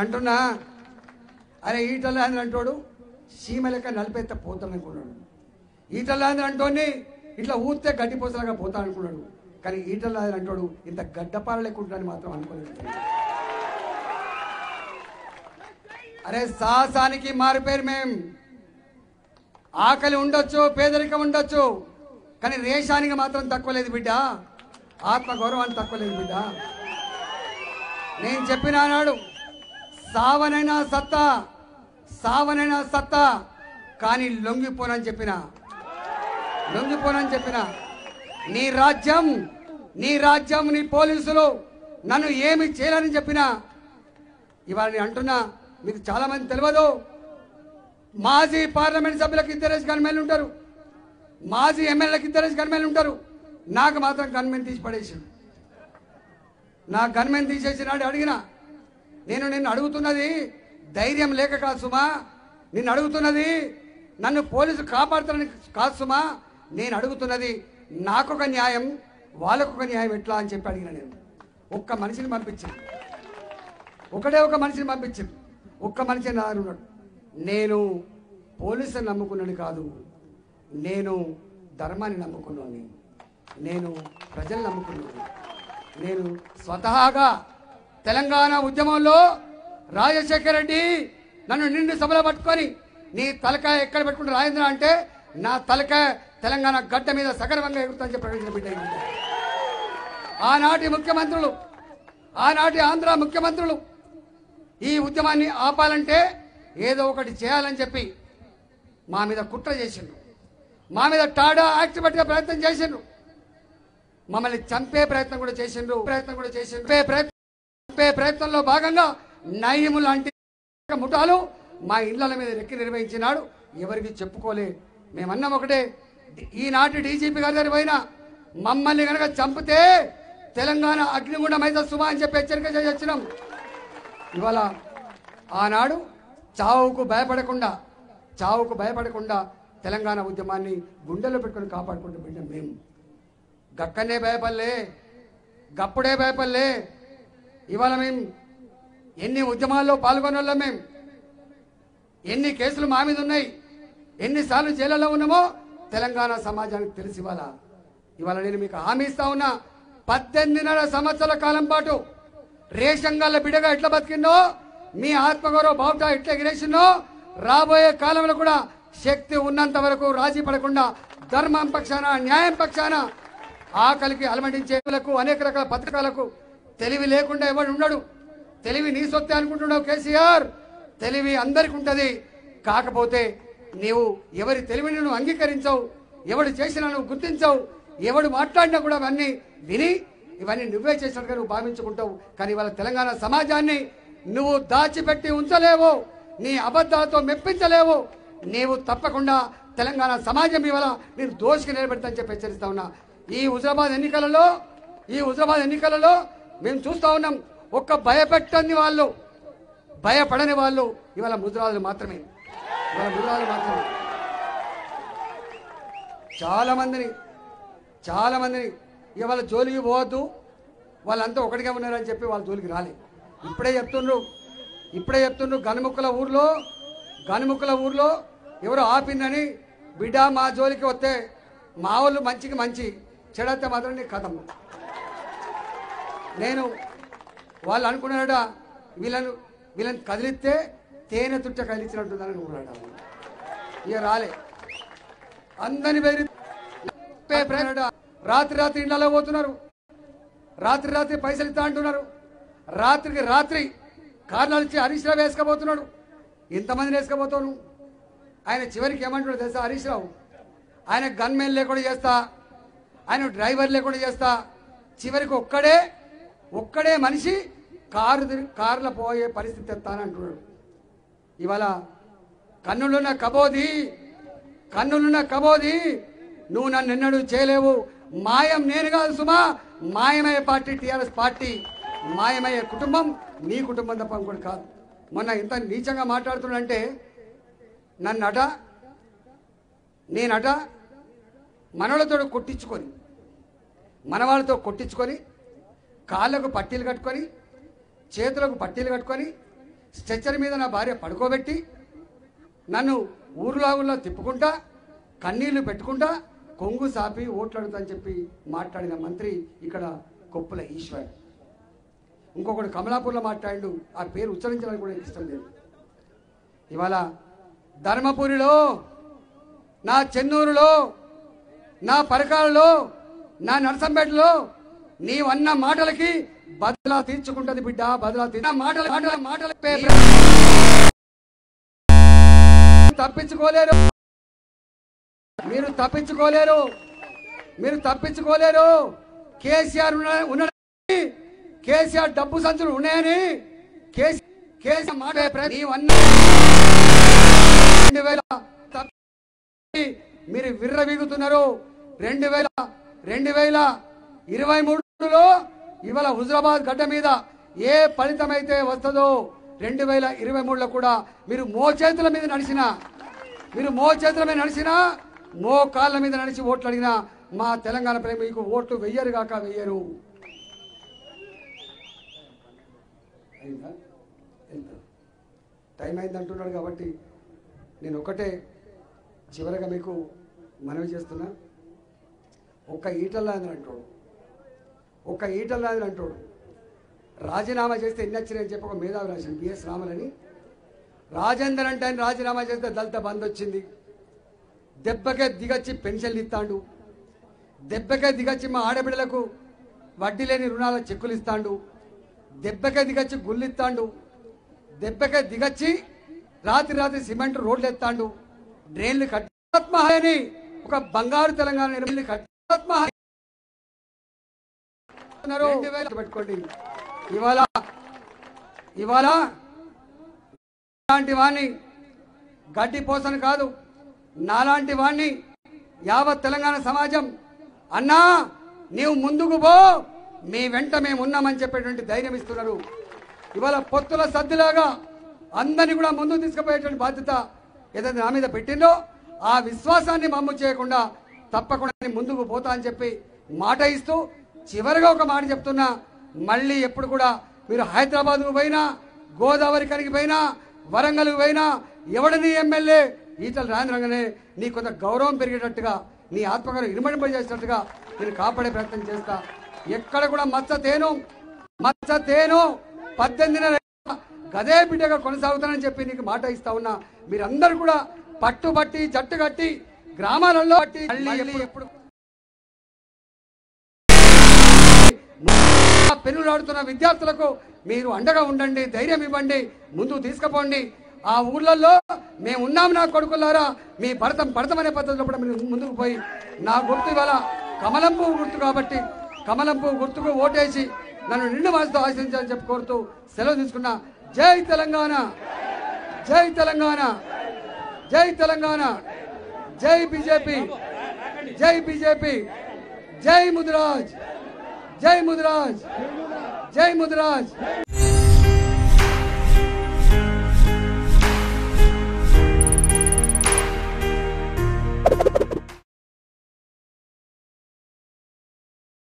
అంటున్నా అరే ఈటలాంధ్ర అంటోడు సీమ లెక్క నలిపేత్త పోతాననుకున్నాడు ఈటలాంధ్ర అంటోని ఇట్లా ఊస్తే గడ్డిపోసలాగా పోతా అనుకున్నాడు కానీ ఈటలాంధ్ర అంటోడు ఇంత గడ్డపార లేకుంటాడని మాత్రం అనుకోలేదు అరే సాహసానికి మారిపోయారు మేం ఆకలి ఉండొచ్చు పేదరికం ఉండొచ్చు కానీ రేషానికి మాత్రం తక్కువ లేదు బిడ్డ ఆత్మ గౌరవానికి తక్కువ లేదు బిడ్డ నేను చెప్పిన నాడు సావనైనా సత్తా సావనైనా సత్తా కానీ లొంగిపోనని చెప్పిన లొంగిపోనని చెప్పిన నీ రాజ్యం నీ రాజ్యం నీ పోలీసులు నన్ను ఏమి చేయాలని చెప్పిన ఇవాళ నేను అంటున్నా మీకు చాలా మంది తెలియదు మాజీ పార్లమెంట్ సభ్యులకు ఇద్దరేసి గన్మెన్లు ఉంటారు మాజీ ఎమ్మెల్యేలకు ఇద్దరేసి గన్మెన్లు ఉంటారు నాకు మాత్రం గన్మెన్ తీసి పడేసాడు నా గన్మెన్ తీసేసినాడు అడిగిన నేను నిన్ను అడుగుతున్నది ధైర్యం లేక కాదు సుమా నిన్ను అడుగుతున్నది నన్ను పోలీసు కాపాడుతారని కాదు సుమా నేను అడుగుతున్నది నాకొక న్యాయం వాళ్ళకొక న్యాయం ఎట్లా అని చెప్పి అడిగిన నేను ఒక్క మనిషిని పంపించాను ఒకటే ఒక మనిషిని పంపించింది ఒక్క మనిషి నా దగ్గర ఉన్నాడు నేను పోలీసుని నమ్ముకున్నాను కాదు నేను ధర్మాన్ని నమ్ముకున్నాను నేను ప్రజలు నమ్ముకున్నాను నేను స్వతహాగా తెలంగాణ ఉద్యమంలో రాజశేఖర రెడ్డి నన్ను నిండు సభలో పట్టుకొని నీ తలకాయ ఎక్కడ పెట్టుకుంటే రాజేంద్ర అంటే నా తలకాయ తెలంగాణ గడ్డ మీద సగర్వంగా ఎగురుతా చెప్పి ప్రకటించిన బిడ్డ ఈ బిడ్డ. ఆనాటి ముఖ్యమంత్రులు ఆనాటి ఆంధ్ర ముఖ్యమంత్రులు ఈ ఉద్యమాన్ని ఆపాలంటే ఏదో ఒకటి చేయాలని చెప్పి మా మీద కుట్ర చేసిండ్రు మా మీద టాడా యాక్ట్ పెట్టే ప్రయత్నం చేసిండ్రు మమ్మల్ని చంపే ప్రయత్నం కూడా చేసిండ్రు ప్రయత్నం కూడా చేసిండ్రు చంపే ప్రయత్నం చంపే ప్రయత్నంలో భాగంగా నయము లాంటి ముఠాలు మా ఇళ్ల మీద రెక్కి నిర్వహించినాడు ఎవరికి చెప్పుకోలే మేమన్నాం ఒకటే ఈనాటి డీజీపీ గారి దగ్గర పోయినా మమ్మల్ని కనుక చంపితే తెలంగాణ అగ్నిగుండం అయితే సుమా అని చెప్పి హెచ్చరిక చేసి వచ్చినాం ఇవాళ ఆనాడు చావుకు భయపడకుండా చావుకు భయపడకుండా తెలంగాణ ఉద్యమాన్ని గుండెల్లో పెట్టుకొని కాపాడుకుంటూ బిడ్డం మేము గక్కనే భయపడలే గప్పుడే భయపడలే ఇవాళ మేము ఎన్ని ఉద్యమాల్లో పాల్గొన్న వాళ్ళం మేము ఎన్ని కేసులు మా మీద ఉన్నాయి ఎన్నిసార్లు జైళ్ళలో ఉన్నామో తెలంగాణ సమాజానికి తెలిసి ఇవాళ ఇవాళ నేను మీకు హామీ ఇస్తా ఉన్నా పద్దెనిమిదిన్నర సంవత్సరాల కాలం పాటు రేషన్ గల్ల బిడగా ఎట్లా బతికిందో మీ ఆత్మగౌరవ బావుట ఎట్లా ఎగిరేసిందో రాబోయే కాలంలో కూడా శక్తి ఉన్నంత వరకు రాజీ పడకుండా ధర్మం పక్షాన న్యాయం పక్షాన ఆకలికి అలమటించేలకు అనేక రకాల పథకాలకు తెలివి లేకుండా ఎవడు ఉండడు తెలివి నీ సొత్తే అనుకుంటున్నావు కేసీఆర్ తెలివి అందరికి ఉంటది కాకపోతే నీవు ఎవరి తెలివిని నువ్వు అంగీకరించవు ఎవడు చేసినా నువ్వు గుర్తించవు ఎవడు మాట్లాడినా కూడా అవన్నీ విని ఇవన్నీ నువ్వే చేసినట్టుగా నువ్వు భావించుకుంటావు కానీ ఇవాళ తెలంగాణ సమాజాన్ని నువ్వు దాచిపెట్టి ఉంచలేవు నీ అబద్ధాలతో మెప్పించలేవు నీవు తప్పకుండా తెలంగాణ సమాజం ఇవాళ నేను దోషికి నిలబెడతానని చెప్పి హెచ్చరిస్తా ఉన్నా ఈ హుజరాబాద్ ఎన్నికలలో ఈ హుజరాబాద్ ఎన్నికలలో మేము చూస్తా ఉన్నాం ఒక్క భయపెట్టని వాళ్ళు భయపడని వాళ్ళు ఇవాళ ముద్రాలు మాత్రమే ఇవాళ ముద్రాలు మాత్రమే చాలా మందిని చాలా మందిని ఇవాళ జోలికి పోవద్దు వాళ్ళంతా ఒకటిగా ఉన్నారని చెప్పి వాళ్ళ జోలికి రాలే ఇప్పుడే చెప్తుండ్రు ఇప్పుడే చెప్తుండ్రు గనుముక్కల ఊర్లో గనుముక్కల ఊర్లో ఎవరో ఆపిందని బిడ్డ మా జోలికి వస్తే మా వాళ్ళు మంచికి మంచి చెడతే మాత్రం నీ కథం నేను వాళ్ళు అనుకున్నారట వీళ్ళను వీళ్ళని కదిలిస్తే తేనె తుట్ట కదిలించినట్టుందని అనుకున్నాడు ఇక రాలే అందరిని బెదిరి పే ప్రేరణ. రాత్రి రాత్రి ఇళ్లలో పోతున్నారు రాత్రి రాత్రి పైసలు ఇస్తా అంటున్నారు రాత్రికి రాత్రి కారణాలు ఇచ్చి హరీష్ రావు వేసుకపోతున్నాడు ఇంతమందిని వేసుకపోతాను ఆయన చివరికి ఏమంటున్నాడు తెలుసా హరీష్ రావు ఆయన గన్మెన్ లేకుండా చేస్తా ఆయన డ్రైవర్ లేకుండా చేస్తా చివరికి ఒక్కడే ఒక్కడే మనిషి కారు తిరిగి- కారులో పోయే పరిస్థితి తెస్తానంటున్నాడు ఇవాళ కన్నులున్న కబోది కన్నులున్న కబోది నువ్వు నన్ను ఎన్నడూ చేయలేవు మాయం నేను కాదు సుమా మాయమయ్యే పార్టీ టీఆర్ఎస్ పార్టీ మాయమయ్యే కుటుంబం నీ కుటుంబం తప్ప ఇంకోటి కాదు మొన్న ఇంత నీచంగా మాట్లాడుతున్నాడంటే నన్నట నేనట మనవలతో కొట్టించుకొని మనవాళ్ళతో కొట్టించుకొని కాళ్ళకు పట్టీలు కట్టుకొని చేతులకు పట్టీలు కట్టుకొని స్ట్రెచ్చర్ మీద నా భార్య పడుకోబెట్టి నన్ను ఊర్లో ఊర్లో తిప్పుకుంటా కన్నీళ్లు పెట్టుకుంటా కొంగు సాపి ఓట్లాడుతా అని చెప్పి మాట్లాడిన మంత్రి ఇక్కడ కొప్పుల ఈశ్వర్ ఇంకొకడు కమలాపూర్లో మాట్లాడు ఆ పేరు ఉచ్చరించడానికి కూడా నాకు ఇష్టం లేదు ఇవాళ ధర్మపురిలో నా చెన్నూరులో నా పరకాలలో నా నర్సంపేటలో నీవన్న మాటలకి బదలా తీర్చుకుంటది బిడ్డ బదలా తీర్చు మాటల మాటల మాటల తప్పించుకోలేరు మీరు తప్పించుకోలేరు మీరు తప్పించుకోలేరు కేసీఆర్ ఉన్న- ఉన్నాడని కేసీఆర్ డబ్బు సంచులు ఉన్నాయని కేసీ కేసీఆర్ మాట నీవన్నా రెండు వేల తప్పి మీరు విర్రవీగుతున్నారు రెండు వేల రెండు వేల ఇరవై మూడులో ఇవాళ హుజరాబాద్ గడ్డ మీద ఏ ఫలితం అయితే వస్తుందో రెండు వేల ఇరవై మూడులో కూడా మీరు మోచేతుల మీద నడిచిన మీరు మోచేతుల మీద నడిచిన మో కాళ్ళ మీద నడిచి ఓట్లు అడిగినా మా తెలంగాణ ప్రజలు మీకు ఓట్లు వెయ్యరు కాక వెయ్యరు అయిందా ఎంత టైం అయింది అంటున్నాడు కాబట్టి నేను ఒకటే చివరగా మీకు మనవి చేస్తున్నా ఒక్క ఈటల్లాంధ్ర అంటాడు ఒక్క ఈటల్లాంధ్ర అంటాడు రాజీనామా చేస్తే ఎన్ని వచ్చినాయని చెప్పి ఒక మేధావి రాసింది బిఎస్ రామలని రాజేందర్ అంటే ఆయన రాజీనామా చేస్తే దళిత బంద్ వచ్చింది దెబ్బకే దిగచ్చి పెన్షన్లు ఇస్తాడు దెబ్బకే దిగచ్చి మా ఆడబిడ్డలకు వడ్డీ లేని రుణాల చెక్కులు ఇస్తాడు దెబ్బకే దిగచ్చి గుళ్ళు ఇస్తాడు దెబ్బకే దిగచ్చి రాత్రి రాత్రి సిమెంట్ రోడ్లు ఎత్తాడు డ్రైన్లు కట్టాత్మహాయని ఒక బంగారు తెలంగాణ నిర్మిల్ని కట్టాత్మహాయ రెండు వేలు పెట్టుకోండి ఇవాళ ఇవాళ ఇలాంటి వాణ్ణి గడ్డి పోసను కాదు నాలాంటి వాణ్ణి యావత్ తెలంగాణ సమాజం అన్నా నీవు ముందుకు పో మీ వెంట మేము ఉన్నామని చెప్పేటువంటి ధైర్యం ఇస్తున్నారు ఇవాళ పొత్తుల సద్దులాగా అందరినీ కూడా ముందుకు తీసుకుపోయేటువంటి బాధ్యత ఏదైతే నా మీద పెట్టిందో ఆ విశ్వాసాన్ని మమ్ము చేయకుండా తప్పకుండా నేను ముందుకు పోతా అని చెప్పి మాట ఇస్తూ చివరిగా ఒక మాట చెప్తున్నా మళ్ళీ ఎప్పుడు కూడా మీరు హైదరాబాద్కు పోయినా గోదావరి కనికి పోయినా వరంగల్కి పోయినా ఎవడని ఎమ్మెల్యే ఈటల రాజరంగానే నీ కొంత గౌరవం పెరిగేటట్టుగా నీ ఆత్మగౌరవం ఇనుమడింపజేసేటట్టుగా నేను కాపాడే ప్రయత్నం చేస్తా ఎక్కడ కూడా మచ్చ తేను మచ్చ తేను పద్దెనిమిది నెలల గదే బిడ్డగా కొనసాగుతానని చెప్పి నీకు మాట ఇస్తా ఉన్నా మీరందరూ కూడా పట్టుబట్టి జట్టు కట్టి గ్రామాలలో బట్టి మళ్ళీ ఎప్పుడు పెనులాడుతున్న విద్యార్థులకు మీరు అండగా ఉండండి ధైర్యం ఇవ్వండి ముందుకు తీసుకుపోండి ఆ ఊర్లలో మేము ఉన్నాం నా కొడుకులారా మీ భరతం భరతమనే పద్ధతిలో కూడా మీరు ముందుకు పోయి నా గుర్తు ఇవాళ కమలం పువ్వు గుర్తు కాబట్టి కమలం పువ్వు గుర్తుకు ఓటేసి నన్ను నిండు మనసుతో ఆశించాలని చెప్పి కోరుతూ సెలవు తీసుకున్నా జై తెలంగాణ జై తెలంగాణ జై తెలంగాణ జై బీజేపీ జై బీజేపీ జై ముదిరాజ్ జై ముదిరాజ్ జై ముదిరాజ్